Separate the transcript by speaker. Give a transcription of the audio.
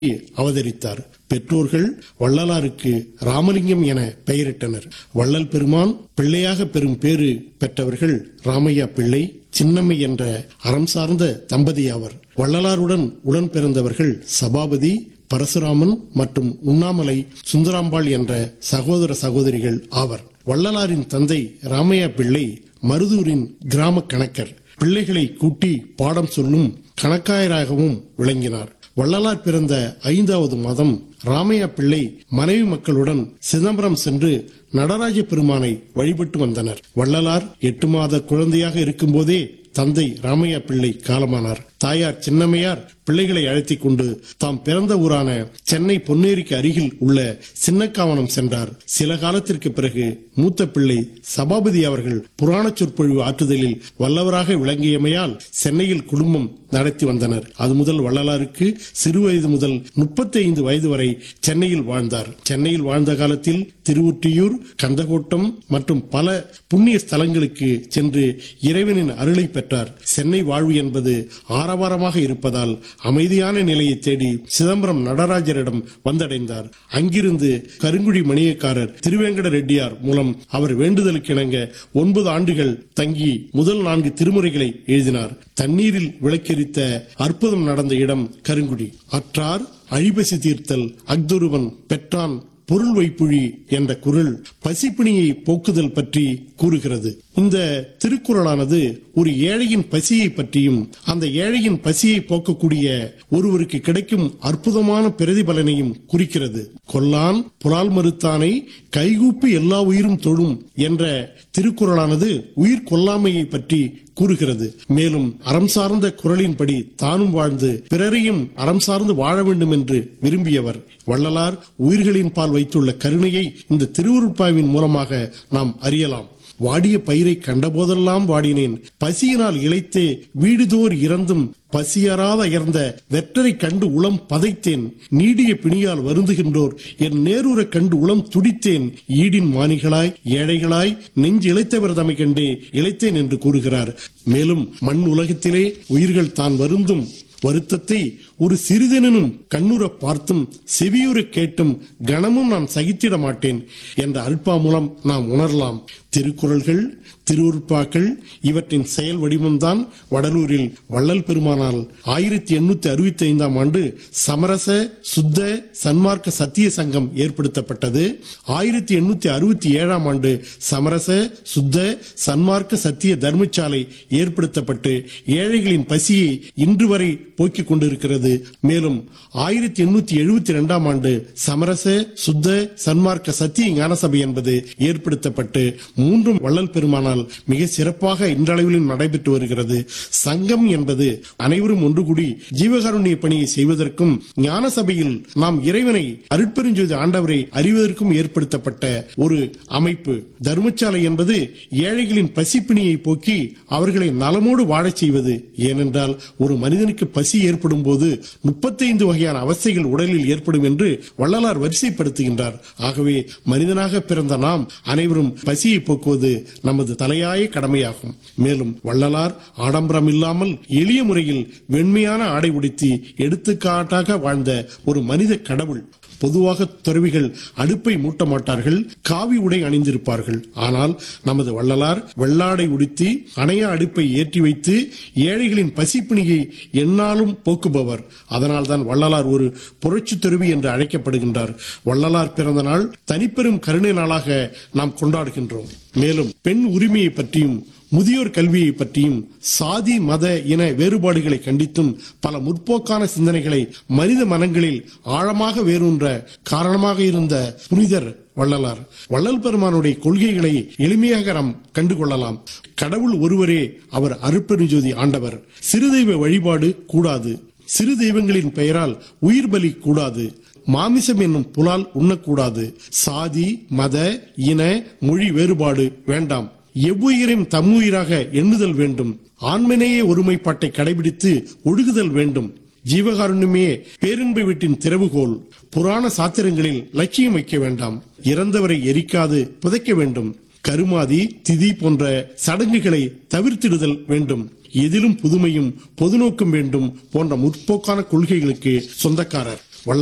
Speaker 1: அவதரித்தார் பெற்றோர்கள் வள்ளலாருக்கு ராமலிங்கம் என பெயரிட்டனர் வள்ளல் பெருமான் பிள்ளையாக பெறும் பேறு பெற்றவர்கள் ராமையா பிள்ளை சின்னம்மை என்ற அறம் சார்ந்த தம்பதி ஆவர் வள்ளலாருடன் உடன் பிறந்தவர்கள் சபாபதி பரசுராமன் மற்றும் உண்ணாமலை சுந்தராம்பாள் என்ற சகோதர சகோதரிகள் ஆவர் வள்ளலாரின் தந்தை ராமையா பிள்ளை மருதூரின் கிராம கணக்கர் பிள்ளைகளை கூட்டி பாடம் சொல்லும் கணக்காயராகவும் விளங்கினார் வள்ளலார் பிறந்த ஐந்தாவது மாதம் ராமையா பிள்ளை மனைவி மக்களுடன் சிதம்பரம் சென்று நடராஜ பெருமானை வழிபட்டு வந்தனர் வள்ளலார் எட்டு மாத குழந்தையாக இருக்கும்போதே தந்தை ராமையா பிள்ளை காலமானார் தாயார் சின்னம்மையார் பிள்ளைகளை அழைத்துக் கொண்டு தாம் பிறந்த ஊரான சென்னை பொன்னேரிக்கு அருகில் உள்ள சின்னக்காவனம் சென்றார் சில காலத்திற்கு பிறகு மூத்த பிள்ளை சபாபதி அவர்கள் புராண சொற்பொழிவு ஆற்றுதலில் வல்லவராக விளங்கியமையால் சென்னையில் குடும்பம் நடத்தி வந்தனர் அது முதல் வள்ளலாருக்கு சிறு வயது முதல் முப்பத்தி ஐந்து வயது வரை சென்னையில் வாழ்ந்தார் சென்னையில் வாழ்ந்த காலத்தில் திருவுற்றியூர் கந்தகோட்டம் மற்றும் பல புண்ணிய ஸ்தலங்களுக்கு சென்று இறைவனின் அருளை பெற்றார் சென்னை வாழ்வு என்பது ஆரவாரமாக இருப்பதால் அமைதியான நிலையை தேடி சிதம்பரம் நடராஜரிடம் வந்தடைந்தார் அங்கிருந்து கருங்குழி மணியக்காரர் திருவேங்கட ரெட்டியார் மூலம் அவர் வேண்டுதலுக்கிணங்க ஒன்பது ஆண்டுகள் தங்கி முதல் நான்கு திருமுறைகளை எழுதினார் தண்ணீரில் விளக்கெரித்த அற்புதம் நடந்த இடம் கருங்குடி அற்றார் அழிபசி தீர்த்தல் அக்தொருவன் பெற்றான் பொருள் வைப்புழி என்ற குரல் பசிப்பிணியை போக்குதல் பற்றி கூறுகிறது இந்த திருக்குறளானது ஒரு ஏழையின் பசியை பற்றியும் அந்த ஏழையின் பசியை போக்கக்கூடிய ஒருவருக்கு கிடைக்கும் அற்புதமான பிரதிபலனையும் குறிக்கிறது கொல்லான் புலால் மறுத்தானை கைகூப்பி எல்லா உயிரும் தொழும் என்ற திருக்குறளானது உயிர் கொல்லாமையை பற்றி கூறுகிறது மேலும் அறம் சார்ந்த குரலின்படி தானும் வாழ்ந்து பிறரையும் அறம் சார்ந்து வாழ வேண்டும் என்று விரும்பியவர் வள்ளலார் உயிர்களின் பால் வைத்துள்ள கருணையை இந்த திருவுருப்பாவின் மூலமாக நாம் அறியலாம் வாடிய பயிரை கண்டபோதெல்லாம் வாடினேன் பசியினால் இழைத்தே வீடுதோர் இறந்தும் பசியறாத அயர்ந்த வெற்றரை கண்டு உளம் பதைத்தேன் நீடிய பிணியால் வருந்துகின்றோர் என் நேருற கண்டு உளம் துடித்தேன் ஈடின் மானிகளாய் ஏழைகளாய் நெஞ்சு இழைத்தவர் தமை கண்டே இழைத்தேன் என்று கூறுகிறார் மேலும் மண் உலகத்திலே உயிர்கள் தான் வருந்தும் வருத்தத்தை ஒரு சிறிதெனும் கண்ணுற பார்த்தும் செவியுற கேட்டும் கணமும் நான் சகித்திட மாட்டேன் என்ற அல்பா மூலம் நாம் உணரலாம் திருக்குறள்கள் திருவுருப்பாக்கள் இவற்றின் செயல் வடிவம்தான் வடலூரில் வள்ளல் பெருமானால் ஆயிரத்தி எண்ணூத்தி அறுபத்தி ஐந்தாம் ஆண்டு சமரச சுத்த சன்மார்க்க சத்திய சங்கம் ஏற்படுத்தப்பட்டது ஆயிரத்தி எண்ணூத்தி அறுபத்தி ஏழாம் ஆண்டு சமரச சுத்த சன்மார்க்க சத்திய தர்மசாலை ஏற்படுத்தப்பட்டு ஏழைகளின் பசியை இன்று வரை போக்கிக் கொண்டிருக்கிறது மேலும் ஆயிரத்தி எண்ணூத்தி எழுபத்தி இரண்டாம் ஆண்டு சமரச சுத்த சன்மார்க்க சத்திய ஞானசபை என்பது ஏற்படுத்தப்பட்டு மூன்றும் வள்ளல் பெருமானால் மிக சிறப்பாக இன்றளவிலும் நடைபெற்று வருகிறது சங்கம் என்பது அனைவரும் ஒன்று கூடி ஜீவகாருண்ய பணியை செய்வதற்கும் ஞான சபையில் நாம் இறைவனை அருட்பெருஞ்சோதி ஆண்டவரை அறிவதற்கும் ஏற்படுத்தப்பட்ட ஒரு அமைப்பு தர்மசாலை என்பது ஏழைகளின் பசிப்பிணியை போக்கி அவர்களை நலமோடு வாழச் செய்வது ஏனென்றால் ஒரு மனிதனுக்கு பசி ஏற்படும் போது முப்பத்தைந்து வகையான அவஸ்தைகள் உடலில் ஏற்படும் என்று வள்ளலார் வரிசைப்படுத்துகின்றார் ஆகவே மனிதனாக பிறந்த நாம் அனைவரும் பசியை போக்குவது நமது தலையாய கடமையாகும் மேலும் வள்ளலார் ஆடம்பரம் இல்லாமல் எளிய முறையில் வெண்மையான ஆடை உடுத்தி எடுத்துக்காட்டாக வாழ்ந்த ஒரு மனித கடவுள் பொதுவாக துறவிகள் அடுப்பை மூட்ட மாட்டார்கள் காவி உடை அணிந்திருப்பார்கள் ஆனால் நமது வள்ளலார் வெள்ளாடை உடுத்தி அணைய அடுப்பை ஏற்றி வைத்து ஏழைகளின் பசிப்பிணியை எந்நாளும் போக்குபவர் அதனால் தான் வள்ளலார் ஒரு புரட்சி துறவி என்று அழைக்கப்படுகின்றார் வள்ளலார் பிறந்த நாள் தனிப்பெரும் கருணை நாளாக நாம் கொண்டாடுகின்றோம் மேலும் பெண் உரிமையை பற்றியும் முதியோர் கல்வியை பற்றியும் சாதி மத இன வேறுபாடுகளை கண்டித்தும் பல முற்போக்கான சிந்தனைகளை மனித மனங்களில் ஆழமாக வேரூன்ற காரணமாக இருந்த புனிதர் வள்ளலார் வள்ளல் பெருமானுடைய கொள்கைகளை எளிமையாக நாம் கண்டுகொள்ளலாம் கடவுள் ஒருவரே அவர் அருட்பெருஞ்சோதி ஆண்டவர் சிறு தெய்வ வழிபாடு கூடாது சிறு தெய்வங்களின் பெயரால் உயிர் பலி கூடாது மாமிசம் என்னும் புலால் உண்ணக்கூடாது சாதி மத இன மொழி வேறுபாடு வேண்டாம் எவ்வுயிரையும் தம்முயிராக எண்ணுதல் வேண்டும் ஆண்மனேய ஒருமைப்பாட்டை கடைபிடித்து ஒழுகுதல் வேண்டும் ஜீவகாருண்யமே பேரின்ப வீட்டின் திறவுகோல் புராண சாத்திரங்களில் லட்சியம் வைக்க வேண்டாம் இறந்தவரை எரிக்காது புதைக்க வேண்டும் கருமாதி திதி போன்ற சடங்குகளை தவிர்த்திடுதல் வேண்டும் எதிலும் புதுமையும் பொதுநோக்கும் வேண்டும் போன்ற முற்போக்கான கொள்கைகளுக்கு சொந்தக்காரர்